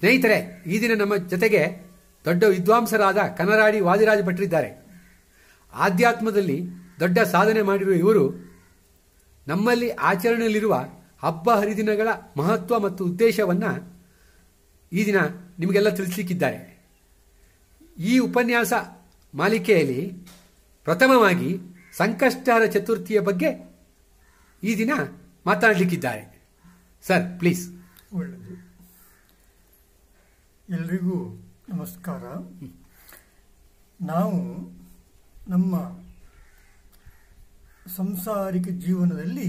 ಸ್ನೇಹಿತರೆ ಈ ದಿನ ನಮ್ಮ ಜೊತೆಗೆ ದೊಡ್ಡ ವಿದ್ವಾಂಸರಾದ ಕನರಾಡಿ ವಾದಿರಾಜ ಭಟ್ರಿದ್ದಾರೆ ಆಧ್ಯಾತ್ಮದಲ್ಲಿ ದೊಡ್ಡ ಸಾಧನೆ ಮಾಡಿರುವ ಇವರು ನಮ್ಮಲ್ಲಿ ಆಚರಣೆಯಲ್ಲಿರುವ ಹಬ್ಬ ಹರಿದಿನಗಳ ಮಹತ್ವ ಮತ್ತು ಉದ್ದೇಶವನ್ನು ಈ ದಿನ ನಿಮಗೆಲ್ಲ ತಿಳಿಸಲಿಕ್ಕಿದ್ದಾರೆ ಈ ಉಪನ್ಯಾಸ ಮಾಲಿಕೆಯಲ್ಲಿ ಪ್ರಥಮವಾಗಿ ಸಂಕಷ್ಟಹರ ಚತುರ್ಥಿಯ ಬಗ್ಗೆ ಈ ದಿನ ಮಾತನಾಡಲಿಕ್ಕಿದ್ದಾರೆ ಸರ್ ಪ್ಲೀಸ್ ಒಳ್ಳೆಯದು ಎಲ್ರಿಗೂ ನಮಸ್ಕಾರ ನಾವು ನಮ್ಮ ಸಂಸಾರಿಕ ಜೀವನದಲ್ಲಿ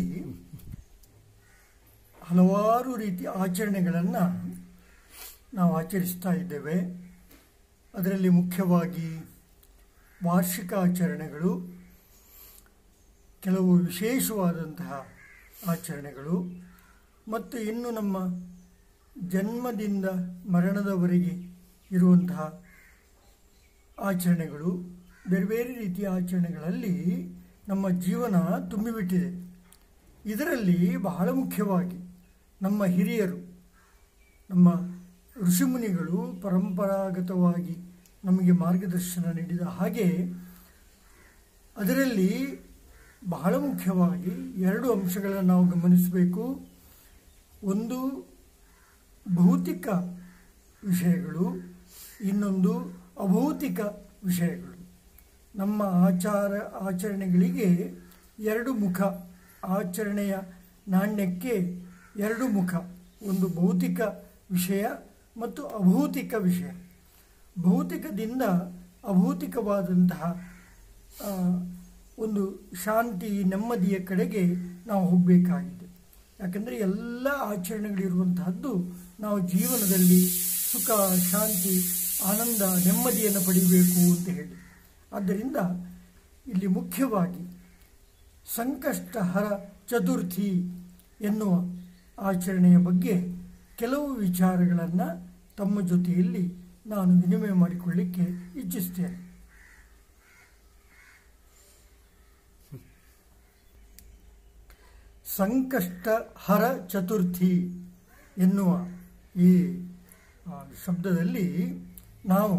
ಹಲವಾರು ರೀತಿಯ ಆಚರಣೆಗಳನ್ನು ನಾವು ಆಚರಿಸ್ತಾ ಇದ್ದೇವೆ ಅದರಲ್ಲಿ ಮುಖ್ಯವಾಗಿ ವಾರ್ಷಿಕ ಆಚರಣೆಗಳು ಕೆಲವು ವಿಶೇಷವಾದಂತಹ ಆಚರಣೆಗಳು ಮತ್ತು ಇನ್ನು ನಮ್ಮ ಜನ್ಮದಿಂದ ಮರಣದವರೆಗೆ ಇರುವಂತಹ ಆಚರಣೆಗಳು ಬೇರೆ ಬೇರೆ ರೀತಿಯ ಆಚರಣೆಗಳಲ್ಲಿ ನಮ್ಮ ಜೀವನ ತುಂಬಿಬಿಟ್ಟಿದೆ ಇದರಲ್ಲಿ ಬಹಳ ಮುಖ್ಯವಾಗಿ ನಮ್ಮ ಹಿರಿಯರು ನಮ್ಮ ಋಷಿಮುನಿಗಳು ಪರಂಪರಾಗತವಾಗಿ ನಮಗೆ ಮಾರ್ಗದರ್ಶನ ನೀಡಿದ ಹಾಗೆ ಅದರಲ್ಲಿ ಬಹಳ ಮುಖ್ಯವಾಗಿ ಎರಡು ಅಂಶಗಳನ್ನು ನಾವು ಗಮನಿಸಬೇಕು ಒಂದು ಭೌತಿಕ ವಿಷಯಗಳು ಇನ್ನೊಂದು ಅಭೌತಿಕ ವಿಷಯಗಳು ನಮ್ಮ ಆಚಾರ ಆಚರಣೆಗಳಿಗೆ ಎರಡು ಮುಖ ಆಚರಣೆಯ ನಾಣ್ಯಕ್ಕೆ ಎರಡು ಮುಖ ಒಂದು ಭೌತಿಕ ವಿಷಯ ಮತ್ತು ಅಭೌತಿಕ ವಿಷಯ ಭೌತಿಕದಿಂದ ಅಭೌತಿಕವಾದಂತಹ ಆ, ಒಂದು ಶಾಂತಿ ನೆಮ್ಮದಿಯ ಕಡೆಗೆ ನಾವು ಹೋಗಬೇಕಾಗಿದೆ ಯಾಕಂದರೆ ಎಲ್ಲ ಆಚರಣೆಗಳಿರುವಂತಹದ್ದು ನಾವು ಜೀವನದಲ್ಲಿ ಸುಖ ಶಾಂತಿ ಆನಂದ ನೆಮ್ಮದಿಯನ್ನು ಪಡಿಬೇಕು ಅಂತ ಹೇಳಿ ಆದ್ದರಿಂದ ಇಲ್ಲಿ ಮುಖ್ಯವಾಗಿ ಸಂಕಷ್ಟಹರ ಚತುರ್ಥಿ ಎನ್ನುವ ಆಚರಣೆಯ ಬಗ್ಗೆ ಕೆಲವು ವಿಚಾರಗಳನ್ನು ತಮ್ಮ ಜೊತೆಯಲ್ಲಿ ನಾನು ವಿನಿಮಯ ಮಾಡಿಕೊಳ್ಳಿಕ್ಕೆ ಇಚ್ಛಿಸ್ತೇನೆ ಸಂಕಷ್ಟಹರ ಚತುರ್ಥಿ ಎನ್ನುವ ಈ ಆ, ಶಬ್ದದಲ್ಲಿ ನಾವು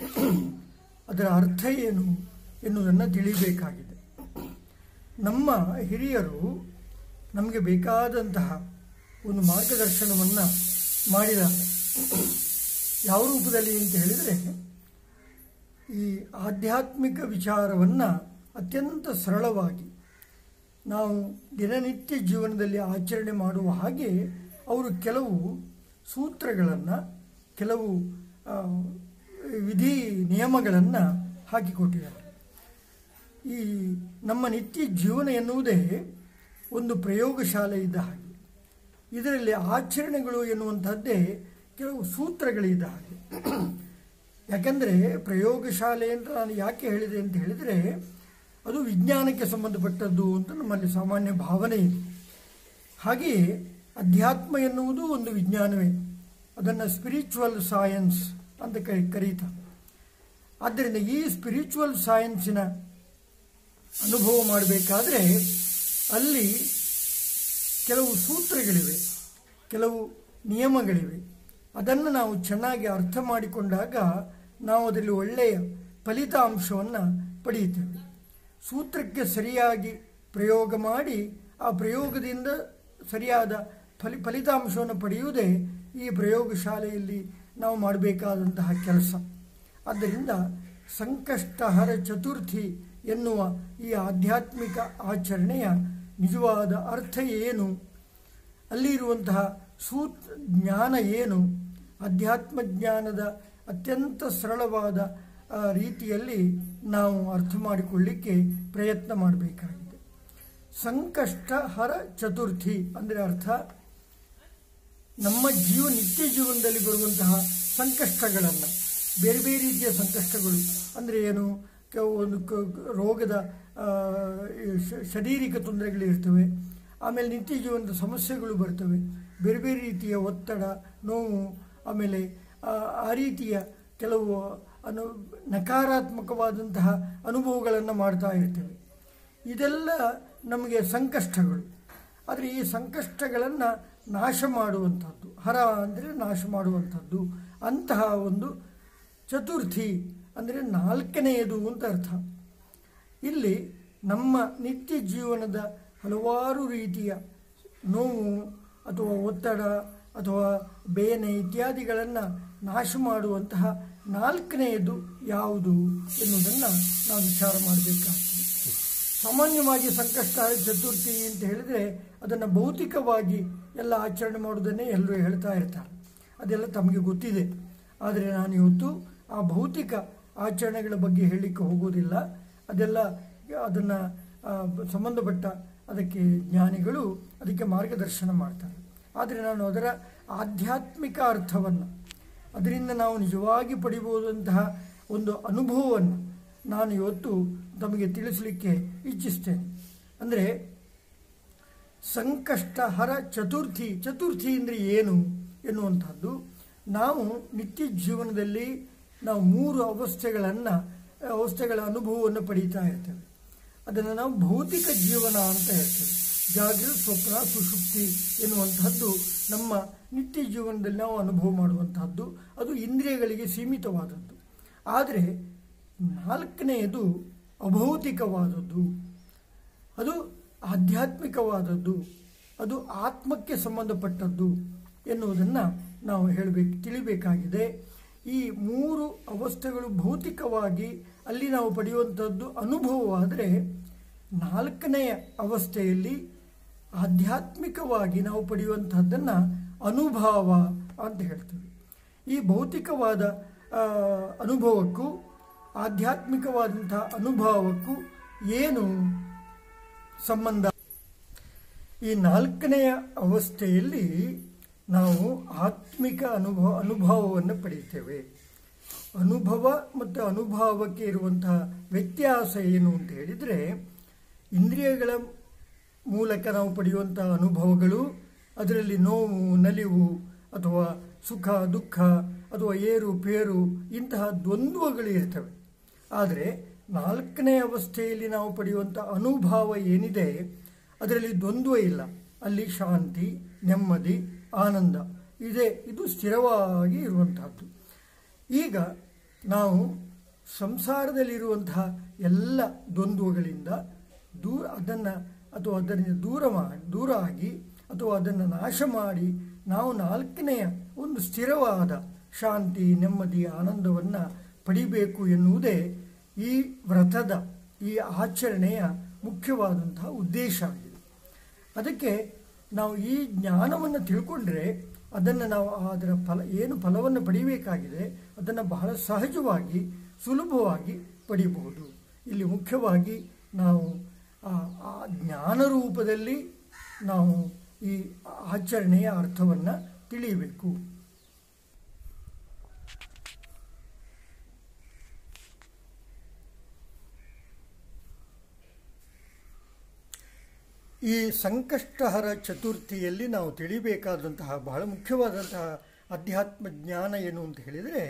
ಅದರ ಅರ್ಥ ಏನು ಎನ್ನುವುದನ್ನು ತಿಳಿಬೇಕಾಗಿದೆ ನಮ್ಮ ಹಿರಿಯರು ನಮಗೆ ಬೇಕಾದಂತಹ ಒಂದು ಮಾರ್ಗದರ್ಶನವನ್ನು ಮಾಡಿದ್ದಾರೆ ಯಾವ ರೂಪದಲ್ಲಿ ಅಂತ ಹೇಳಿದರೆ ಈ ಆಧ್ಯಾತ್ಮಿಕ ವಿಚಾರವನ್ನು ಅತ್ಯಂತ ಸರಳವಾಗಿ ನಾವು ದಿನನಿತ್ಯ ಜೀವನದಲ್ಲಿ ಆಚರಣೆ ಮಾಡುವ ಹಾಗೆ ಅವರು ಕೆಲವು ಸೂತ್ರಗಳನ್ನು ಕೆಲವು ಆ, ವಿಧಿ ನಿಯಮಗಳನ್ನು ಹಾಕಿಕೊಟ್ಟಿದ್ದಾರೆ ಈ ನಮ್ಮ ನಿತ್ಯ ಜೀವನ ಎನ್ನುವುದೇ ಒಂದು ಪ್ರಯೋಗಶಾಲೆ ಇದ್ದ ಹಾಗೆ ಇದರಲ್ಲಿ ಆಚರಣೆಗಳು ಎನ್ನುವಂಥದ್ದೇ ಕೆಲವು ಸೂತ್ರಗಳಿದ್ದ ಹಾಗೆ ಯಾಕಂದರೆ ಪ್ರಯೋಗಶಾಲೆ ಅಂತ ನಾನು ಯಾಕೆ ಹೇಳಿದೆ ಅಂತ ಹೇಳಿದರೆ ಅದು ವಿಜ್ಞಾನಕ್ಕೆ ಸಂಬಂಧಪಟ್ಟದ್ದು ಅಂತ ನಮ್ಮಲ್ಲಿ ಸಾಮಾನ್ಯ ಭಾವನೆ ಇದೆ ಹಾಗೆಯೇ ಅಧ್ಯಾತ್ಮ ಎನ್ನುವುದು ಒಂದು ವಿಜ್ಞಾನವೇ ಅದನ್ನು ಸ್ಪಿರಿಚುವಲ್ ಸೈನ್ಸ್ ಅಂತ ಕರಿ ಕರೀತಾರೆ ಆದ್ದರಿಂದ ಈ ಸ್ಪಿರಿಚುವಲ್ ಸೈನ್ಸಿನ ಅನುಭವ ಮಾಡಬೇಕಾದ್ರೆ ಅಲ್ಲಿ ಕೆಲವು ಸೂತ್ರಗಳಿವೆ ಕೆಲವು ನಿಯಮಗಳಿವೆ ಅದನ್ನು ನಾವು ಚೆನ್ನಾಗಿ ಅರ್ಥ ಮಾಡಿಕೊಂಡಾಗ ನಾವು ಅದರಲ್ಲಿ ಒಳ್ಳೆಯ ಫಲಿತಾಂಶವನ್ನು ಪಡೆಯುತ್ತೇವೆ ಸೂತ್ರಕ್ಕೆ ಸರಿಯಾಗಿ ಪ್ರಯೋಗ ಮಾಡಿ ಆ ಪ್ರಯೋಗದಿಂದ ಸರಿಯಾದ ಫಲಿ ಫಲಿತಾಂಶವನ್ನು ಪಡೆಯುವುದೇ ಈ ಪ್ರಯೋಗಶಾಲೆಯಲ್ಲಿ ನಾವು ಮಾಡಬೇಕಾದಂತಹ ಕೆಲಸ ಆದ್ದರಿಂದ ಸಂಕಷ್ಟಹರ ಚತುರ್ಥಿ ಎನ್ನುವ ಈ ಆಧ್ಯಾತ್ಮಿಕ ಆಚರಣೆಯ ನಿಜವಾದ ಅರ್ಥ ಏನು ಅಲ್ಲಿರುವಂತಹ ಸೂತ್ ಜ್ಞಾನ ಏನು ಅಧ್ಯಾತ್ಮ ಜ್ಞಾನದ ಅತ್ಯಂತ ಸರಳವಾದ ಆ, ರೀತಿಯಲ್ಲಿ ನಾವು ಅರ್ಥ ಮಾಡಿಕೊಳ್ಳಿಕ್ಕೆ ಪ್ರಯತ್ನ ಮಾಡಬೇಕಾಗಿದೆ ಸಂಕಷ್ಟಹರ ಚತುರ್ಥಿ ಅಂದರೆ ಅರ್ಥ ನಮ್ಮ ಜೀವ ನಿತ್ಯ ಜೀವನದಲ್ಲಿ ಬರುವಂತಹ ಸಂಕಷ್ಟಗಳನ್ನು ಬೇರೆ ಬೇರೆ ರೀತಿಯ ಸಂಕಷ್ಟಗಳು ಅಂದರೆ ಏನು ಕ- ಒಂದು ಕ- ರೋಗದ ಆ, ಈ ಶ- ಶಾರೀರಿಕ ತೊಂದರೆಗಳು ಇರ್ತವೆ ಆಮೇಲೆ ನಿತ್ಯ ಜೀವನದ ಸಮಸ್ಯೆಗಳು ಬರ್ತವೆ ಬೇರೆ ಬೇರೆ ರೀತಿಯ ಒತ್ತಡ ನೋವು ಆಮೇಲೆ ಆ, ಆ ರೀತಿಯ ಕೆಲವು ಅನು ನಕಾರಾತ್ಮಕವಾದಂತಹ ಅನುಭವಗಳನ್ನು ಮಾಡ್ತಾ ಇರ್ತೇವೆ ಇದೆಲ್ಲ ನಮಗೆ ಸಂಕಷ್ಟಗಳು ಆದರೆ ಈ ಸಂಕಷ್ಟಗಳನ್ನು ನಾಶ ಮಾಡುವಂಥದ್ದು ಹರ ಅಂದರೆ ನಾಶ ಮಾಡುವಂಥದ್ದು ಅಂತಹ ಒಂದು ಚತುರ್ಥಿ ಅಂದರೆ ನಾಲ್ಕನೆಯದು ಅಂತ ಅರ್ಥ ಇಲ್ಲಿ ನಮ್ಮ ನಿತ್ಯ ಜೀವನದ ಹಲವಾರು ರೀತಿಯ ನೋವು ಅಥವಾ ಒತ್ತಡ ಅಥವಾ ಬೇನೆ ಇತ್ಯಾದಿಗಳನ್ನು ನಾಶ ಮಾಡುವಂತಹ ನಾಲ್ಕನೆಯದು ಯಾವುದು ಎನ್ನುವುದನ್ನು ನಾವು ವಿಚಾರ ಮಾಡಬೇಕಾಗ್ತದೆ ಸಾಮಾನ್ಯವಾಗಿ ಸಂಕಷ್ಟ ಚತುರ್ಥಿ ಅಂತ ಹೇಳಿದರೆ ಅದನ್ನು ಭೌತಿಕವಾಗಿ ಎಲ್ಲ ಆಚರಣೆ ಮಾಡೋದನ್ನೇ ಎಲ್ಲರೂ ಹೇಳ್ತಾ ಇರ್ತಾರೆ ಅದೆಲ್ಲ ತಮಗೆ ಗೊತ್ತಿದೆ ಆದರೆ ನಾನು ಇವತ್ತು ಆ ಭೌತಿಕ ಆಚರಣೆಗಳ ಬಗ್ಗೆ ಹೇಳಲಿಕ್ಕೆ ಹೋಗೋದಿಲ್ಲ ಅದೆಲ್ಲ ಅದನ್ನು ಸಂಬಂಧಪಟ್ಟ ಅದಕ್ಕೆ ಜ್ಞಾನಿಗಳು ಅದಕ್ಕೆ ಮಾರ್ಗದರ್ಶನ ಮಾಡ್ತಾರೆ ಆದರೆ ನಾನು ಅದರ ಆಧ್ಯಾತ್ಮಿಕ ಅರ್ಥವನ್ನು ಅದರಿಂದ ನಾವು ನಿಜವಾಗಿ ಪಡಿಬಹುದಂತಹ ಒಂದು ಅನುಭವವನ್ನು ನಾನು ಇವತ್ತು ತಮಗೆ ತಿಳಿಸಲಿಕ್ಕೆ ಇಚ್ಛಿಸ್ತೇನೆ ಅಂದರೆ ಸಂಕಷ್ಟಹರ ಚತುರ್ಥಿ ಚತುರ್ಥಿ ಅಂದರೆ ಏನು ಎನ್ನುವಂಥದ್ದು ನಾವು ನಿತ್ಯ ಜೀವನದಲ್ಲಿ ನಾವು ಮೂರು ಅವಸ್ಥೆಗಳನ್ನು ಅವಸ್ಥೆಗಳ ಅನುಭವವನ್ನು ಪಡೀತಾ ಇರ್ತೇವೆ ಅದನ್ನು ನಾವು ಭೌತಿಕ ಜೀವನ ಅಂತ ಹೇಳ್ತೇವೆ ಜಾಗೃತ ಸ್ವಪ್ನ ಸುಷುಪ್ತಿ ಎನ್ನುವಂತಹದ್ದು ನಮ್ಮ ನಿತ್ಯ ಜೀವನದಲ್ಲಿ ನಾವು ಅನುಭವ ಮಾಡುವಂತಹದ್ದು ಅದು ಇಂದ್ರಿಯಗಳಿಗೆ ಸೀಮಿತವಾದದ್ದು ಆದರೆ ನಾಲ್ಕನೆಯದು ಅಭೌತಿಕವಾದದ್ದು ಅದು ಆಧ್ಯಾತ್ಮಿಕವಾದದ್ದು ಅದು ಆತ್ಮಕ್ಕೆ ಸಂಬಂಧಪಟ್ಟದ್ದು ಎನ್ನುವುದನ್ನು ನಾವು ಹೇಳಬೇಕು ತಿಳಿಬೇಕಾಗಿದೆ ಈ ಮೂರು ಅವಸ್ಥೆಗಳು ಭೌತಿಕವಾಗಿ ಅಲ್ಲಿ ನಾವು ಪಡೆಯುವಂಥದ್ದು ಅನುಭವವಾದರೆ ನಾಲ್ಕನೆಯ ಅವಸ್ಥೆಯಲ್ಲಿ ಆಧ್ಯಾತ್ಮಿಕವಾಗಿ ನಾವು ಪಡೆಯುವಂತಹದ್ದನ್ನು ಅನುಭವ ಅಂತ ಹೇಳ್ತೀವಿ ಈ ಭೌತಿಕವಾದ ಆ, ಅನುಭವಕ್ಕೂ ಆಧ್ಯಾತ್ಮಿಕವಾದಂತಹ ಅನುಭವಕ್ಕೂ ಏನು ಸಂಬಂಧ ಈ ನಾಲ್ಕನೆಯ ಅವಸ್ಥೆಯಲ್ಲಿ ನಾವು ಆತ್ಮಿಕ ಅನುಭವ ಅನುಭವವನ್ನು ಪಡೆಯುತ್ತೇವೆ ಅನುಭವ ಮತ್ತು ಅನುಭವಕ್ಕೆ ಇರುವಂತಹ ವ್ಯತ್ಯಾಸ ಏನು ಅಂತ ಹೇಳಿದರೆ ಇಂದ್ರಿಯಗಳ ಮೂಲಕ ನಾವು ಪಡೆಯುವಂತಹ ಅನುಭವಗಳು ಅದರಲ್ಲಿ ನೋವು ನಲಿವು ಅಥವಾ ಸುಖ ದುಃಖ ಅಥವಾ ಏರು ಪೇರು ಇಂತಹ ದ್ವಂದ್ವಗಳು ಇರ್ತವೆ ಆದರೆ ನಾಲ್ಕನೇ ಅವಸ್ಥೆಯಲ್ಲಿ ನಾವು ಪಡೆಯುವಂಥ ಅನುಭವ ಏನಿದೆ ಅದರಲ್ಲಿ ದ್ವಂದ್ವ ಇಲ್ಲ ಅಲ್ಲಿ ಶಾಂತಿ ನೆಮ್ಮದಿ ಆನಂದ ಇದೆ ಇದು ಸ್ಥಿರವಾಗಿ ಇರುವಂತಹದ್ದು ಈಗ ನಾವು ಸಂಸಾರದಲ್ಲಿರುವಂತಹ ಎಲ್ಲ ದ್ವಂದ್ವಗಳಿಂದ ದೂರ ಅದನ್ನು ಅಥವಾ ಅದರಿಂದ ದೂರ ಮಾಡಿ ದೂರ ಆಗಿ ಅಥವಾ ಅದನ್ನು ನಾಶ ಮಾಡಿ ನಾವು ನಾಲ್ಕನೆಯ ಒಂದು ಸ್ಥಿರವಾದ ಶಾಂತಿ ನೆಮ್ಮದಿ ಆನಂದವನ್ನು ಪಡಿಬೇಕು ಎನ್ನುವುದೇ ಈ ವ್ರತದ ಈ ಆಚರಣೆಯ ಮುಖ್ಯವಾದಂತಹ ಉದ್ದೇಶ ಆಗಿದೆ ಅದಕ್ಕೆ ನಾವು ಈ ಜ್ಞಾನವನ್ನು ತಿಳ್ಕೊಂಡ್ರೆ ಅದನ್ನು ನಾವು ಅದರ ಫಲ ಏನು ಫಲವನ್ನು ಪಡಿಬೇಕಾಗಿದೆ ಅದನ್ನು ಬಹಳ ಸಹಜವಾಗಿ ಸುಲಭವಾಗಿ ಪಡಿಬಹುದು ಇಲ್ಲಿ ಮುಖ್ಯವಾಗಿ ನಾವು ಆ ಆ ಜ್ಞಾನ ರೂಪದಲ್ಲಿ ನಾವು ಈ ಆಚರಣೆಯ ಅರ್ಥವನ್ನು ತಿಳಿಯಬೇಕು ಈ ಸಂಕಷ್ಟಹರ ಚತುರ್ಥಿಯಲ್ಲಿ ನಾವು ತಿಳಿಬೇಕಾದಂತಹ ಬಹಳ ಮುಖ್ಯವಾದಂತಹ ಅಧ್ಯಾತ್ಮ ಜ್ಞಾನ ಏನು ಅಂತ ಹೇಳಿದರೆ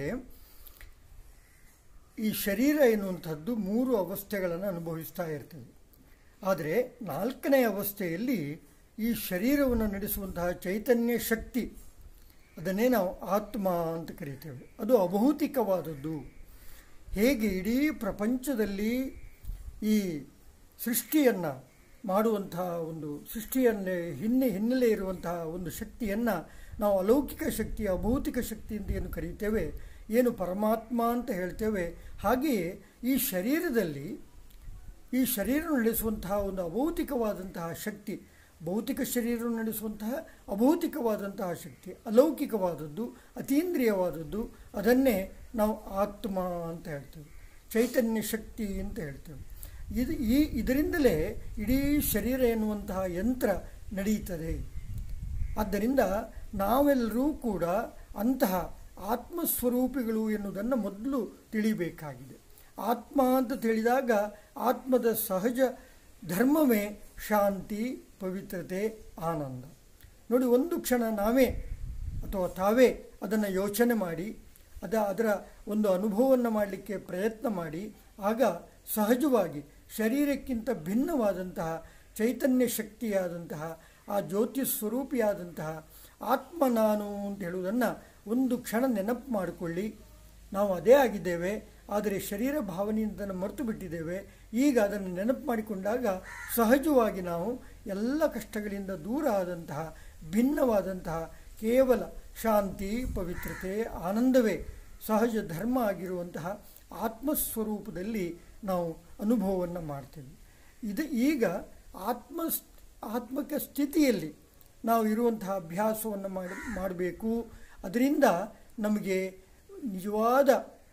ಈ ಶರೀರ ಎನ್ನುವಂಥದ್ದು ಮೂರು ಅವಸ್ಥೆಗಳನ್ನು ಅನುಭವಿಸ್ತಾ ಇರ್ತದೆ ಆದರೆ ನಾಲ್ಕನೇ ಅವಸ್ಥೆಯಲ್ಲಿ ಈ ಶರೀರವನ್ನು ನಡೆಸುವಂತಹ ಚೈತನ್ಯ ಶಕ್ತಿ ಅದನ್ನೇ ನಾವು ಆತ್ಮ ಅಂತ ಕರಿತೇವೆ ಅದು ಅಭೌತಿಕವಾದದ್ದು ಹೇಗೆ ಇಡೀ ಪ್ರಪಂಚದಲ್ಲಿ ಈ ಸೃಷ್ಟಿಯನ್ನು ಮಾಡುವಂತಹ ಒಂದು ಸೃಷ್ಟಿಯನ್ನೇ ಹಿನ್ನೆ ಹಿನ್ನೆಲೆ ಇರುವಂತಹ ಒಂದು ಶಕ್ತಿಯನ್ನು ನಾವು ಅಲೌಕಿಕ ಶಕ್ತಿ ಅಭೌತಿಕ ಶಕ್ತಿ ಅಂತ ಏನು ಕರೀತೇವೆ ಏನು ಪರಮಾತ್ಮ ಅಂತ ಹೇಳ್ತೇವೆ ಹಾಗೆಯೇ ಈ ಶರೀರದಲ್ಲಿ ಈ ಶರೀರ ನಡೆಸುವಂತಹ ಒಂದು ಅಭೌತಿಕವಾದಂತಹ ಶಕ್ತಿ ಭೌತಿಕ ಶರೀರ ನಡೆಸುವಂತಹ ಅಭೌತಿಕವಾದಂತಹ ಶಕ್ತಿ ಅಲೌಕಿಕವಾದದ್ದು ಅತೀಂದ್ರಿಯವಾದದ್ದು ಅದನ್ನೇ ನಾವು ಆತ್ಮ ಅಂತ ಹೇಳ್ತೇವೆ ಚೈತನ್ಯ ಶಕ್ತಿ ಅಂತ ಹೇಳ್ತೇವೆ ಇದು ಈ ಇದರಿಂದಲೇ ಇಡೀ ಶರೀರ ಎನ್ನುವಂತಹ ಯಂತ್ರ ನಡೆಯುತ್ತದೆ ಆದ್ದರಿಂದ ನಾವೆಲ್ಲರೂ ಕೂಡ ಅಂತಹ ಆತ್ಮಸ್ವರೂಪಿಗಳು ಎನ್ನುವುದನ್ನು ಮೊದಲು ತಿಳಿಬೇಕಾಗಿದೆ ಆತ್ಮ ಅಂತ ತಿಳಿದಾಗ ಆತ್ಮದ ಸಹಜ ಧರ್ಮವೇ ಶಾಂತಿ ಪವಿತ್ರತೆ ಆನಂದ ನೋಡಿ ಒಂದು ಕ್ಷಣ ನಾವೇ ಅಥವಾ ತಾವೇ ಅದನ್ನು ಯೋಚನೆ ಮಾಡಿ ಅದ ಅದರ ಒಂದು ಅನುಭವವನ್ನು ಮಾಡಲಿಕ್ಕೆ ಪ್ರಯತ್ನ ಮಾಡಿ ಆಗ ಸಹಜವಾಗಿ ಶರೀರಕ್ಕಿಂತ ಭಿನ್ನವಾದಂತಹ ಚೈತನ್ಯ ಶಕ್ತಿಯಾದಂತಹ ಆ ಜ್ಯೋತಿ ಸ್ವರೂಪಿಯಾದಂತಹ ಆತ್ಮ ನಾನು ಅಂತ ಹೇಳುವುದನ್ನು ಒಂದು ಕ್ಷಣ ನೆನಪು ಮಾಡಿಕೊಳ್ಳಿ ನಾವು ಅದೇ ಆಗಿದ್ದೇವೆ ಆದರೆ ಶರೀರ ಭಾವನೆಯಿಂದ ಅದನ್ನು ಮರೆತು ಬಿಟ್ಟಿದ್ದೇವೆ ಈಗ ಅದನ್ನು ನೆನಪು ಮಾಡಿಕೊಂಡಾಗ ಸಹಜವಾಗಿ ನಾವು ಎಲ್ಲ ಕಷ್ಟಗಳಿಂದ ದೂರ ಆದಂತಹ ಭಿನ್ನವಾದಂತಹ ಕೇವಲ ಶಾಂತಿ ಪವಿತ್ರತೆ ಆನಂದವೇ ಸಹಜ ಧರ್ಮ ಆಗಿರುವಂತಹ ಆತ್ಮಸ್ವರೂಪದಲ್ಲಿ ನಾವು ಅನುಭವವನ್ನು ಮಾಡ್ತೇವೆ ಇದು ಈಗ ಆತ್ಮ ಆತ್ಮಕ ಸ್ಥಿತಿಯಲ್ಲಿ ನಾವು ಇರುವಂತಹ ಅಭ್ಯಾಸವನ್ನು ಮಾಡಿ ಮಾಡಬೇಕು ಅದರಿಂದ ನಮಗೆ ನಿಜವಾದ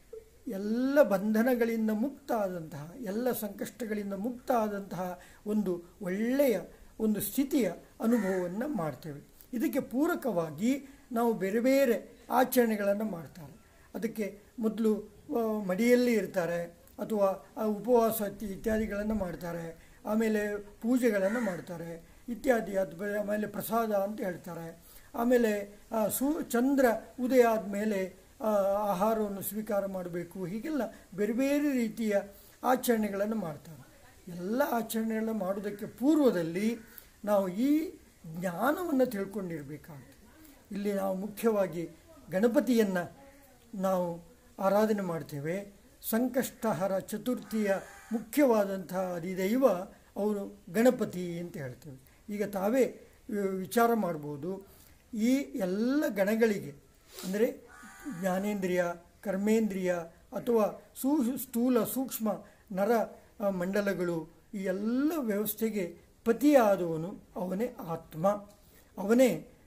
ಎಲ್ಲ ಬಂಧನಗಳಿಂದ ಮುಕ್ತ ಆದಂತಹ ಎಲ್ಲ ಸಂಕಷ್ಟಗಳಿಂದ ಮುಕ್ತ ಆದಂತಹ ಒಂದು ಒಳ್ಳೆಯ ಒಂದು ಸ್ಥಿತಿಯ ಅನುಭವವನ್ನು ಮಾಡ್ತೇವೆ ಇದಕ್ಕೆ ಪೂರಕವಾಗಿ ನಾವು ಬೇರೆ ಬೇರೆ ಆಚರಣೆಗಳನ್ನು ಮಾಡ್ತಾರೆ ಅದಕ್ಕೆ ಮೊದಲು ಆ, ಮಡಿಯಲ್ಲಿ ಇರ್ತಾರೆ ಅಥವಾ ಆ ಉಪವಾಸ ಇತ್ಯ- ಇತ್ಯಾದಿಗಳನ್ನು ಮಾಡ್ತಾರೆ ಆಮೇಲೆ ಪೂಜೆಗಳನ್ನು ಮಾಡ್ತಾರೆ ಇತ್ಯಾದಿ ಅದು ಬೆ- ಆಮೇಲೆ ಪ್ರಸಾದ ಅಂತ ಹೇಳ್ತಾರೆ ಆಮೇಲೆ ಆ, ಸೂ ಚಂದ್ರ ಉದಯ ಆದಮೇಲೆ ಆಹಾರವನ್ನು ಸ್ವೀಕಾರ ಮಾಡಬೇಕು ಹೀಗೆಲ್ಲ ಬೇರೆ ಬೇರೆ ರೀತಿಯ ಆಚರಣೆಗಳನ್ನು ಮಾಡ್ತಾರೆ ಎಲ್ಲ ಆಚರಣೆಗಳನ್ನು ಮಾಡೋದಕ್ಕೆ ಪೂರ್ವದಲ್ಲಿ ನಾವು ಈ ಜ್ಞಾನವನ್ನು ತಿಳ್ಕೊಂಡಿರಬೇಕಾಗುತ್ತೆ ಇಲ್ಲಿ ನಾವು ಮುಖ್ಯವಾಗಿ ಗಣಪತಿಯನ್ನು ನಾವು ಆರಾಧನೆ ಮಾಡ್ತೇವೆ ಸಂಕಷ್ಟಹರ ಚತುರ್ಥಿಯ ಮುಖ್ಯವಾದಂತಹ ಅಧಿದೈವ ಅವರು ಗಣಪತಿ ಅಂತ ಹೇಳ್ತೇವೆ ಈಗ ತಾವೇ ವಿ- ವಿಚಾರ ಮಾಡ್ಬೋದು ಈ ಎಲ್ಲ ಗಣಗಳಿಗೆ ಅಂದರೆ ಜ್ಞಾನೇಂದ್ರಿಯ ಕರ್ಮೇಂದ್ರಿಯ ಅಥವಾ ಸೂ ಸ್ಥೂಲ ಸೂಕ್ಷ್ಮ ನರ ಆ, ಮಂಡಲಗಳು ಈ ಎಲ್ಲ ವ್ಯವಸ್ಥೆಗೆ ಪತಿಯಾದವನು ಅವನೇ ಆತ್ಮ ಅವನೇ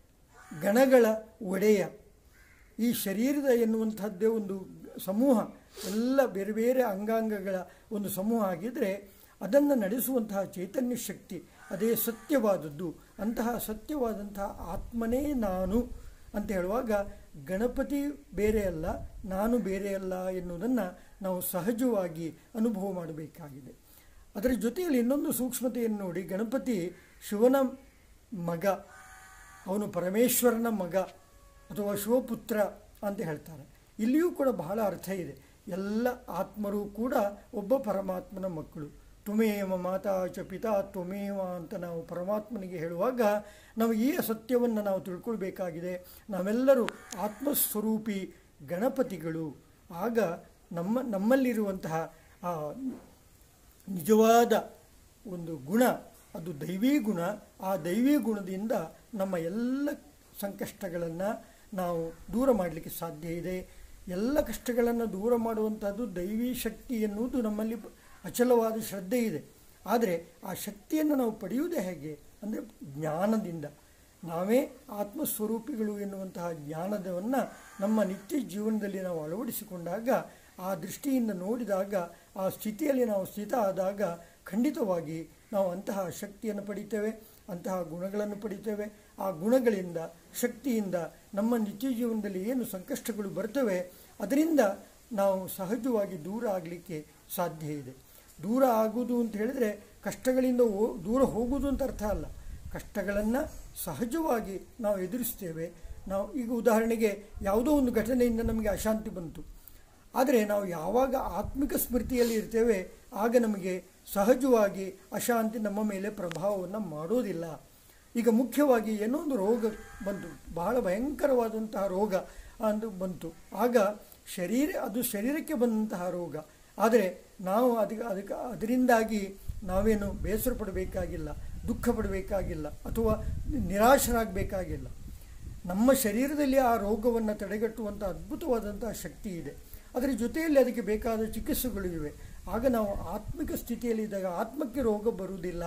ಗಣಗಳ ಒಡೆಯ ಈ ಶರೀರದ ಎನ್ನುವಂಥದ್ದೇ ಒಂದು ಸಮೂಹ ಎಲ್ಲ ಬೇರೆ ಬೇರೆ ಅಂಗಾಂಗಗಳ ಒಂದು ಸಮೂಹ ಆಗಿದ್ದರೆ ಅದನ್ನು ನಡೆಸುವಂತಹ ಚೈತನ್ಯ ಶಕ್ತಿ ಅದೇ ಸತ್ಯವಾದದ್ದು ಅಂತಹ ಸತ್ಯವಾದಂತಹ ಆತ್ಮನೇ ನಾನು ಅಂತ ಹೇಳುವಾಗ ಗಣಪತಿ ಬೇರೆ ಅಲ್ಲ ನಾನು ಬೇರೆ ಅಲ್ಲ ಎನ್ನುವುದನ್ನು ನಾವು ಸಹಜವಾಗಿ ಅನುಭವ ಮಾಡಬೇಕಾಗಿದೆ ಅದರ ಜೊತೆಯಲ್ಲಿ ಇನ್ನೊಂದು ಸೂಕ್ಷ್ಮತೆಯನ್ನು ನೋಡಿ ಗಣಪತಿ ಶಿವನ ಮಗ ಅವನು ಪರಮೇಶ್ವರನ ಮಗ ಅಥವಾ ಶಿವಪುತ್ರ ಅಂತ ಹೇಳ್ತಾರೆ ಇಲ್ಲಿಯೂ ಕೂಡ ಬಹಳ ಅರ್ಥ ಇದೆ ಎಲ್ಲ ಆತ್ಮರು ಕೂಡ ಒಬ್ಬ ಪರಮಾತ್ಮನ ಮಕ್ಕಳು ತ್ವಮೇವ ಮಾತಾ ಚ ಪಿತಾ ತ್ವಮೇವ ಅಂತ ನಾವು ಪರಮಾತ್ಮನಿಗೆ ಹೇಳುವಾಗ ನಾವು ಈ ಸತ್ಯವನ್ನು ನಾವು ತಿಳ್ಕೊಳ್ಬೇಕಾಗಿದೆ ನಾವೆಲ್ಲರೂ ಆತ್ಮಸ್ವರೂಪಿ ಗಣಪತಿಗಳು ಆಗ ನಮ್ಮ ನಮ್ಮಲ್ಲಿರುವಂತಹ ಆ ನಿಜವಾದ ಒಂದು ಗುಣ ಅದು ದೈವೀ ಗುಣ ಆ ದೈವೀ ಗುಣದಿಂದ ನಮ್ಮ ಎಲ್ಲ ಸಂಕಷ್ಟಗಳನ್ನು ನಾವು ದೂರ ಮಾಡಲಿಕ್ಕೆ ಸಾಧ್ಯ ಇದೆ ಎಲ್ಲ ಕಷ್ಟಗಳನ್ನು ದೂರ ಮಾಡುವಂಥದ್ದು ದೈವೀ ಶಕ್ತಿ ಎನ್ನುವುದು ನಮ್ಮಲ್ಲಿ ಅಚಲವಾದ ಶ್ರದ್ಧೆ ಇದೆ ಆದರೆ ಆ ಶಕ್ತಿಯನ್ನು ನಾವು ಪಡೆಯುವುದೇ ಹೇಗೆ ಅಂದರೆ ಜ್ಞಾನದಿಂದ ನಾವೇ ಆತ್ಮಸ್ವರೂಪಿಗಳು ಎನ್ನುವಂತಹ ಜ್ಞಾನದವನ್ನು ನಮ್ಮ ನಿತ್ಯ ಜೀವನದಲ್ಲಿ ನಾವು ಅಳವಡಿಸಿಕೊಂಡಾಗ ಆ ದೃಷ್ಟಿಯಿಂದ ನೋಡಿದಾಗ ಆ ಸ್ಥಿತಿಯಲ್ಲಿ ನಾವು ಸ್ಥಿತ ಆದಾಗ ಖಂಡಿತವಾಗಿ ನಾವು ಅಂತಹ ಶಕ್ತಿಯನ್ನು ಪಡಿತೇವೆ ಅಂತಹ ಗುಣಗಳನ್ನು ಪಡಿತೇವೆ ಆ ಗುಣಗಳಿಂದ ಶಕ್ತಿಯಿಂದ ನಮ್ಮ ನಿತ್ಯ ಜೀವನದಲ್ಲಿ ಏನು ಸಂಕಷ್ಟಗಳು ಬರ್ತವೆ ಅದರಿಂದ ನಾವು ಸಹಜವಾಗಿ ದೂರ ಆಗಲಿಕ್ಕೆ ಸಾಧ್ಯ ಇದೆ ದೂರ ಆಗುವುದು ಅಂತ ಹೇಳಿದರೆ ಕಷ್ಟಗಳಿಂದ ಓ- ದೂರ ಹೋಗುವುದು ಅಂತ ಅರ್ಥ ಅಲ್ಲ ಕಷ್ಟಗಳನ್ನು ಸಹಜವಾಗಿ ನಾವು ಎದುರಿಸ್ತೇವೆ ನಾವು ಈಗ ಉದಾಹರಣೆಗೆ ಯಾವುದೋ ಒಂದು ಘಟನೆಯಿಂದ ನಮಗೆ ಅಶಾಂತಿ ಬಂತು ಆದರೆ ನಾವು ಯಾವಾಗ ಆತ್ಮಿಕ ಸ್ಮೃತಿಯಲ್ಲಿ ಇರ್ತೇವೆ ಆಗ ನಮಗೆ ಸಹಜವಾಗಿ ಅಶಾಂತಿ ನಮ್ಮ ಮೇಲೆ ಪ್ರಭಾವವನ್ನು ಮಾಡೋದಿಲ್ಲ ಈಗ ಮುಖ್ಯವಾಗಿ ಏನೋ ಒಂದು ರೋಗ ಬಂತು ಬಹಳ ಭಯಂಕರವಾದಂತಹ ರೋಗ ಅಂದು ಬಂತು ಆಗ ಶರೀರ ಅದು ಶರೀರಕ್ಕೆ ಬಂದಂತಹ ರೋಗ ಆದರೆ ನಾವು ಅದಕ್ಕೆ ಅದಕ್ಕೆ ಅದರಿಂದಾಗಿ ನಾವೇನು ಬೇಸರ ಪಡಬೇಕಾಗಿಲ್ಲ ದುಃಖ ಪಡಬೇಕಾಗಿಲ್ಲ ಅಥವಾ ನಿರಾಶರಾಗಬೇಕಾಗಿಲ್ಲ ನಮ್ಮ ಶರೀರದಲ್ಲಿ ಆ ರೋಗವನ್ನು ತಡೆಗಟ್ಟುವಂಥ ಅದ್ಭುತವಾದಂತಹ ಶಕ್ತಿ ಇದೆ ಅದರ ಜೊತೆಯಲ್ಲಿ ಅದಕ್ಕೆ ಬೇಕಾದ ಚಿಕಿತ್ಸೆಗಳು ಇವೆ ಆಗ ನಾವು ಆತ್ಮಿಕ ಸ್ಥಿತಿಯಲ್ಲಿದ್ದಾಗ ಆತ್ಮಕ್ಕೆ ರೋಗ ಬರುವುದಿಲ್ಲ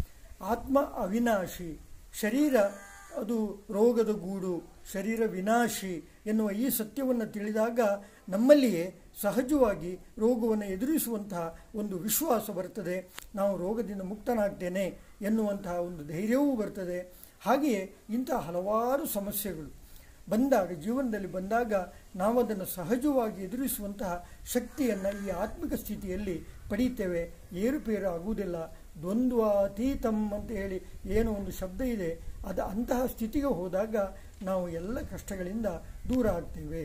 ಆತ್ಮ ಅವಿನಾಶಿ ಶರೀರ ಅದು ರೋಗದ ಗೂಡು ಶರೀರ ವಿನಾಶಿ ಎನ್ನುವ ಈ ಸತ್ಯವನ್ನು ತಿಳಿದಾಗ ನಮ್ಮಲ್ಲಿಯೇ ಸಹಜವಾಗಿ ರೋಗವನ್ನು ಎದುರಿಸುವಂತಹ ಒಂದು ವಿಶ್ವಾಸ ಬರ್ತದೆ ನಾವು ರೋಗದಿಂದ ಮುಕ್ತನಾಗ್ತೇನೆ ಎನ್ನುವಂತಹ ಒಂದು ಧೈರ್ಯವೂ ಬರ್ತದೆ ಹಾಗೆಯೇ ಇಂತಹ ಹಲವಾರು ಸಮಸ್ಯೆಗಳು ಬಂದಾಗ ಜೀವನದಲ್ಲಿ ಬಂದಾಗ ನಾವು ಅದನ್ನು ಸಹಜವಾಗಿ ಎದುರಿಸುವಂತಹ ಶಕ್ತಿಯನ್ನು ಈ ಆತ್ಮಿಕ ಸ್ಥಿತಿಯಲ್ಲಿ ಪಡೀತೇವೆ ಏರುಪೇರು ಆಗುವುದಿಲ್ಲ ದ್ವಂದ್ವಾತೀತಂ ಅಂತ ಹೇಳಿ ಏನೋ ಒಂದು ಶಬ್ದ ಇದೆ ಅದು ಅಂತಹ ಸ್ಥಿತಿಗೆ ಹೋದಾಗ ನಾವು ಎಲ್ಲ ಕಷ್ಟಗಳಿಂದ ದೂರ ಆಗ್ತೇವೆ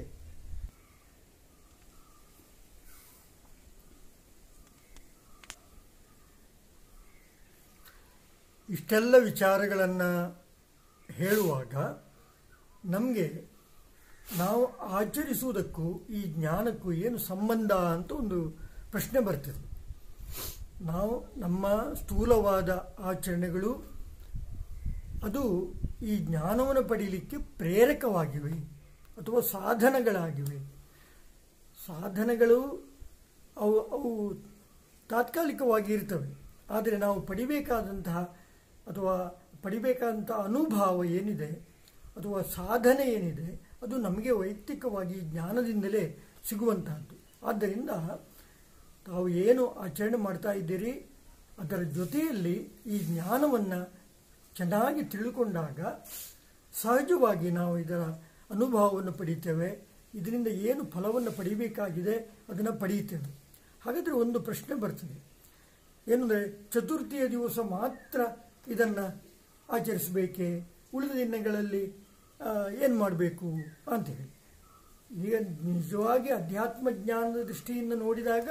ಇಷ್ಟೆಲ್ಲ ವಿಚಾರಗಳನ್ನು ಹೇಳುವಾಗ ನಮಗೆ ನಾವು ಆಚರಿಸುವುದಕ್ಕೂ ಈ ಜ್ಞಾನಕ್ಕೂ ಏನು ಸಂಬಂಧ ಅಂತ ಒಂದು ಪ್ರಶ್ನೆ ಬರ್ತದೆ ನಾವು ನಮ್ಮ ಸ್ಥೂಲವಾದ ಆಚರಣೆಗಳು ಅದು ಈ ಜ್ಞಾನವನ್ನು ಪಡೀಲಿಕ್ಕೆ ಪ್ರೇರಕವಾಗಿವೆ ಅಥವಾ ಸಾಧನಗಳಾಗಿವೆ ಸಾಧನಗಳು ಅವು ಅವು ತಾತ್ಕಾಲಿಕವಾಗಿ ಇರ್ತವೆ ಆದರೆ ನಾವು ಪಡಿಬೇಕಾದಂತಹ ಅಥವಾ ಪಡಿಬೇಕಾದಂಥ ಅನುಭವ ಏನಿದೆ ಅಥವಾ ಸಾಧನೆ ಏನಿದೆ ಅದು ನಮಗೆ ವೈಯಕ್ತಿಕವಾಗಿ ಜ್ಞಾನದಿಂದಲೇ ಸಿಗುವಂತಹದ್ದು ಆದ್ದರಿಂದ ತಾವು ಏನು ಆಚರಣೆ ಮಾಡ್ತಾ ಇದ್ದೀರಿ ಅದರ ಜೊತೆಯಲ್ಲಿ ಈ ಜ್ಞಾನವನ್ನು ಚೆನ್ನಾಗಿ ತಿಳ್ಕೊಂಡಾಗ ಸಹಜವಾಗಿ ನಾವು ಇದರ ಅನುಭವವನ್ನು ಪಡಿತೇವೆ ಇದರಿಂದ ಏನು ಫಲವನ್ನು ಪಡಿಬೇಕಾಗಿದೆ ಅದನ್ನು ಪಡೆಯುತ್ತೇವೆ ಹಾಗಾದರೆ ಒಂದು ಪ್ರಶ್ನೆ ಬರ್ತದೆ ಏನಂದರೆ ಚತುರ್ಥಿಯ ದಿವಸ ಮಾತ್ರ ಇದನ್ನು ಆಚರಿಸಬೇಕೇ ಉಳಿದ ದಿನಗಳಲ್ಲಿ ಏನು ಮಾಡಬೇಕು ಅಂತೇಳಿ ಈಗ ನಿಜವಾಗಿ ಅಧ್ಯಾತ್ಮ ಜ್ಞಾನದ ದೃಷ್ಟಿಯಿಂದ ನೋಡಿದಾಗ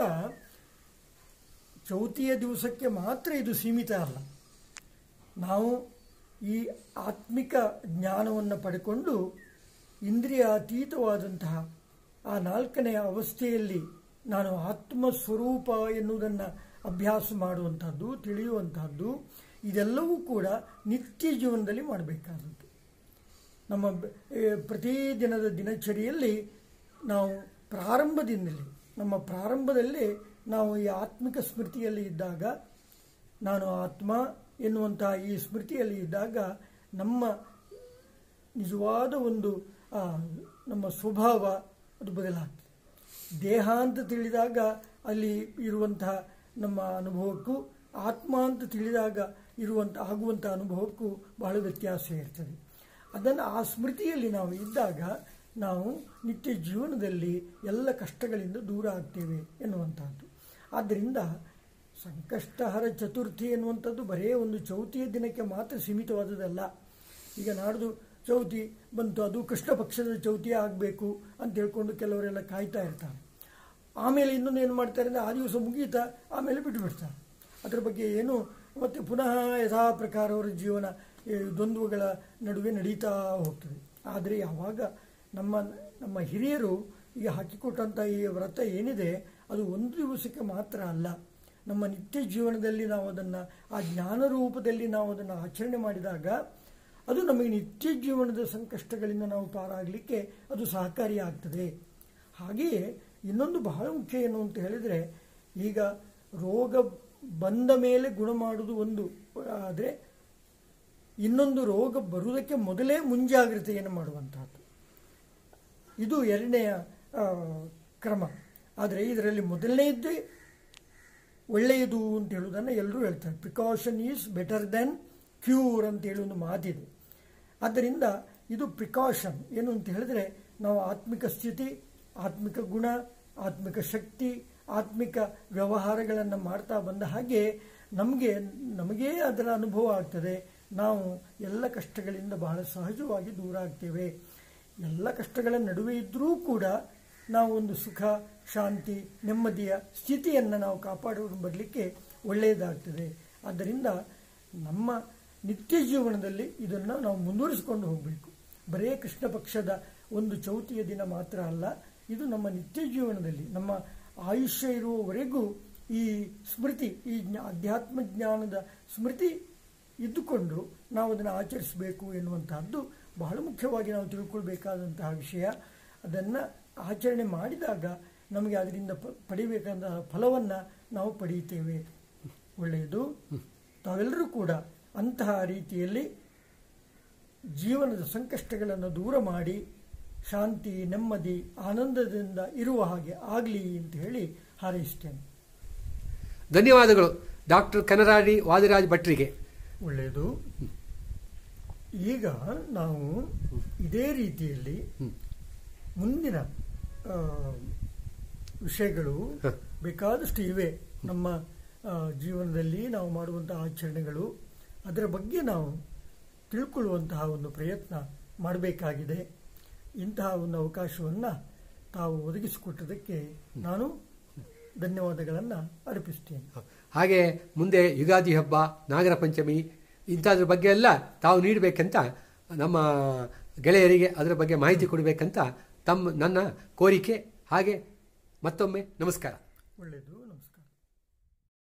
ಚೌತಿಯ ದಿವಸಕ್ಕೆ ಮಾತ್ರ ಇದು ಸೀಮಿತ ಅಲ್ಲ ನಾವು ಈ ಆತ್ಮಿಕ ಜ್ಞಾನವನ್ನು ಪಡ್ಕೊಂಡು ಇಂದ್ರಿಯ ಅತೀತವಾದಂತಹ ಆ ನಾಲ್ಕನೆಯ ಅವಸ್ಥೆಯಲ್ಲಿ ನಾನು ಆತ್ಮ ಸ್ವರೂಪ ಎನ್ನುವುದನ್ನು ಅಭ್ಯಾಸ ಮಾಡುವಂಥದ್ದು ತಿಳಿಯುವಂತಹದ್ದು ಇದೆಲ್ಲವೂ ಕೂಡ ನಿತ್ಯ ಜೀವನದಲ್ಲಿ ಮಾಡಬೇಕಾದದ್ದು ನಮ್ಮ ಬ- ಏ, ಪ್ರತಿದಿನದ ದಿನಚರಿಯಲ್ಲಿ ನಾವು ಪ್ರಾರಂಭದಿಂದಲೇ ನಮ್ಮ ಪ್ರಾರಂಭದಲ್ಲಿ ನಾವು ಈ ಆತ್ಮಿಕ ಸ್ಮೃತಿಯಲ್ಲಿ ಇದ್ದಾಗ ನಾನು ಆತ್ಮ ಎನ್ನುವಂತಹ ಈ ಸ್ಮೃತಿಯಲ್ಲಿ ಇದ್ದಾಗ ನಮ್ಮ ನಿಜವಾದ ಒಂದು ಆ, ನಮ್ಮ ಸ್ವಭಾವ ಅದು ಬದಲಾಗ್ತದೆ ದೇಹ ಅಂತ ತಿಳಿದಾಗ ಅಲ್ಲಿ ಇರುವಂತಹ ನಮ್ಮ ಅನುಭವಕ್ಕೂ ಆತ್ಮ ಅಂತ ತಿಳಿದಾಗ ಇರುವಂಥ ಆಗುವಂಥ ಅನುಭವಕ್ಕೂ ಬಹಳ ವ್ಯತ್ಯಾಸ ಇರ್ತದೆ ಅದನ್ನು ಆ ಸ್ಮೃತಿಯಲ್ಲಿ ನಾವು ಇದ್ದಾಗ ನಾವು ನಿತ್ಯ ಜೀವನದಲ್ಲಿ ಎಲ್ಲ ಕಷ್ಟಗಳಿಂದ ದೂರ ಆಗ್ತೇವೆ ಎನ್ನುವಂಥದ್ದು ಆದ್ದರಿಂದ ಸಂಕಷ್ಟಹರ ಚತುರ್ಥಿ ಎನ್ನುವಂಥದ್ದು ಬರೇ ಒಂದು ಚೌತಿಯ ದಿನಕ್ಕೆ ಮಾತ್ರ ಸೀಮಿತವಾದದಲ್ಲ ಈಗ ನಾಡ್ದು ಚೌತಿ ಬಂತು ಅದು ಕೃಷ್ಣ ಪಕ್ಷದ ಚೌತಿ ಆಗಬೇಕು ಅಂತ ಹೇಳ್ಕೊಂಡು ಕೆಲವರೆಲ್ಲ ಕಾಯ್ತಾ ಇರ್ತಾರೆ ಆಮೇಲೆ ಇನ್ನೊಂದು ಏನು ಮಾಡ್ತಾರೆ ಅಂದರೆ ಆ ದಿವಸ ಮುಗೀತಾ ಆಮೇಲೆ ಬಿಟ್ಟುಬಿಡ್ತಾರೆ ಅದರ ಬಗ್ಗೆ ಏನು ಮತ್ತೆ ಪುನಃ ಯಥಾ ಪ್ರಕಾರ ಅವರ ಜೀವನ ಈ ದ್ವಂದ್ವಗಳ ನಡುವೆ ನಡೀತಾ ಹೋಗ್ತದೆ ಆದರೆ ಯಾವಾಗ ನಮ್ಮ ನಮ್ಮ ಹಿರಿಯರು ಈಗ ಹಾಕಿಕೊಟ್ಟಂಥ ಈ ವ್ರತ ಏನಿದೆ ಅದು ಒಂದು ದಿವಸಕ್ಕೆ ಮಾತ್ರ ಅಲ್ಲ ನಮ್ಮ ನಿತ್ಯ ಜೀವನದಲ್ಲಿ ನಾವು ಅದನ್ನು ಆ ಜ್ಞಾನ ರೂಪದಲ್ಲಿ ನಾವು ಅದನ್ನು ಆಚರಣೆ ಮಾಡಿದಾಗ ಅದು ನಮಗೆ ನಿತ್ಯ ಜೀವನದ ಸಂಕಷ್ಟಗಳಿಂದ ನಾವು ಪಾರಾಗಲಿಕ್ಕೆ ಅದು ಸಹಕಾರಿಯಾಗ್ತದೆ ಹಾಗೆಯೇ ಇನ್ನೊಂದು ಬಹಳ ಮುಖ್ಯ ಏನು ಅಂತ ಹೇಳಿದರೆ ಈಗ ರೋಗ ಬಂದ ಮೇಲೆ ಗುಣ ಮಾಡುವುದು ಒಂದು ಆದರೆ ಇನ್ನೊಂದು ರೋಗ ಬರುವುದಕ್ಕೆ ಮೊದಲೇ ಮುಂಜಾಗ್ರತೆಯನ್ನು ಮಾಡುವಂತಹದ್ದು ಇದು ಎರಡನೆಯ ಆ, ಕ್ರಮ ಆದರೆ ಇದರಲ್ಲಿ ಮೊದಲನೆಯದ್ದೇ ಒಳ್ಳೆಯದು ಅಂತ ಹೇಳುವುದನ್ನು ಎಲ್ಲರೂ ಹೇಳ್ತಾರೆ precaution is better than cure ಅಂತ ಹೇಳಿ ಒಂದು ಮಾತಿದೆ ಆದ್ದರಿಂದ ಇದು ಪ್ರಿಕಾಷನ್ ಏನು ಅಂತ ಹೇಳಿದ್ರೆ ನಾವು ಆತ್ಮಿಕ ಸ್ಥಿತಿ ಆತ್ಮಿಕ ಗುಣ ಆತ್ಮಿಕ ಶಕ್ತಿ ಆತ್ಮಿಕ ವ್ಯವಹಾರಗಳನ್ನು ಮಾಡ್ತಾ ಬಂದ ಹಾಗೆ ನಮಗೆ ನಮಗೇ ಅದರ ಅನುಭವ ಆಗ್ತದೆ ನಾವು ಎಲ್ಲ ಕಷ್ಟಗಳಿಂದ ಬಹಳ ಸಹಜವಾಗಿ ದೂರ ಆಗ್ತೇವೆ ಎಲ್ಲ ಕಷ್ಟಗಳ ನಡುವೆ ಇದ್ದರೂ ಕೂಡ ನಾವು ಒಂದು ಸುಖ ಶಾಂತಿ ನೆಮ್ಮದಿಯ ಸ್ಥಿತಿಯನ್ನು ನಾವು ಕಾಪಾಡಿಕೊಂಡು ಬರಲಿಕ್ಕೆ ಒಳ್ಳೆಯದಾಗ್ತದೆ ಆದ್ದರಿಂದ ನಮ್ಮ ನಿತ್ಯ ಜೀವನದಲ್ಲಿ ಇದನ್ನು ನಾವು ಮುಂದುವರಿಸಿಕೊಂಡು ಹೋಗಬೇಕು ಬರೇ ಕೃಷ್ಣ ಪಕ್ಷದ ಒಂದು ಚೌತಿಯ ದಿನ ಮಾತ್ರ ಅಲ್ಲ ಇದು ನಮ್ಮ ನಿತ್ಯ ಜೀವನದಲ್ಲಿ ನಮ್ಮ ಆಯುಷ್ಯ ಇರುವವರೆಗೂ ಈ ಸ್ಮೃತಿ ಈ ಜ್ಞಾ ಅಧ್ಯಾತ್ಮ ಜ್ಞಾನದ ಸ್ಮೃತಿ ಇದ್ದುಕೊಂಡು ನಾವು ಅದನ್ನು ಆಚರಿಸಬೇಕು ಎನ್ನುವಂತಹದ್ದು ಬಹಳ ಮುಖ್ಯವಾಗಿ ನಾವು ತಿಳ್ಕೊಳ್ಬೇಕಾದಂತಹ ವಿಷಯ ಅದನ್ನು ಆಚರಣೆ ಮಾಡಿದಾಗ ನಮಗೆ ಅದರಿಂದ ಪ ಪಡಿಬೇಕಾದ ಫಲವನ್ನು ನಾವು ಪಡೆಯುತ್ತೇವೆ ಒಳ್ಳೆಯದು ತಾವೆಲ್ಲರೂ ಕೂಡ ಅಂತಹ ರೀತಿಯಲ್ಲಿ ಜೀವನದ ಸಂಕಷ್ಟಗಳನ್ನು ದೂರ ಮಾಡಿ ಶಾಂತಿ ನೆಮ್ಮದಿ ಆನಂದದಿಂದ ಇರುವ ಹಾಗೆ ಆಗಲಿ ಅಂತ ಹೇಳಿ ಹಾರೈಸ್ತೇನೆ ಧನ್ಯವಾದಗಳು ಡಾಕ್ಟರ್ ಕನರಾಡಿ ವಾದಿರಾಜ್ ಭಟ್ರಿಗೆ ಒಳ್ಳೆಯದು ಈಗ ನಾವು ಇದೇ ರೀತಿಯಲ್ಲಿ ಹ್ಮ್. ಮುಂದಿನ ಆ, ವಿಷಯಗಳು ಹ. ಬೇಕಾದಷ್ಟು ಇವೆ ನಮ್ಮ ಆ, ಜೀವನದಲ್ಲಿ ನಾವು ಮಾಡುವಂತಹ ಆಚರಣೆಗಳು ಅದರ ಬಗ್ಗೆ ನಾವು ತಿಳ್ಕೊಳ್ಳುವಂತಹ ಒಂದು ಪ್ರಯತ್ನ ಮಾಡಬೇಕಾಗಿದೆ ಇಂತಹ ಒಂದು ಅವಕಾಶವನ್ನು ತಾವು ಒದಗಿಸಿಕೊಟ್ಟದಕ್ಕೆ ನಾನು ಧನ್ಯವಾದಗಳನ್ನು ಅರ್ಪಿಸ್ತೇನೆ ಹಾಗೆ ಮುಂದೆ ಯುಗಾದಿ ಹಬ್ಬ ನಾಗರ ಪಂಚಮಿ ಇಂಥದ್ರ ಬಗ್ಗೆ ಎಲ್ಲ ತಾವು ನೀಡಬೇಕಂತ ನಮ್ಮ ಗೆಳೆಯರಿಗೆ ಅದರ ಬಗ್ಗೆ ಮಾಹಿತಿ ಕೊಡಬೇಕಂತ ತಮ್ಮ ನನ್ನ ಕೋರಿಕೆ ಹಾಗೆ ಮತ್ತೊಮ್ಮೆ ನಮಸ್ಕಾರ ಒಳ್ಳೆಯದು ನಮಸ್ಕಾರ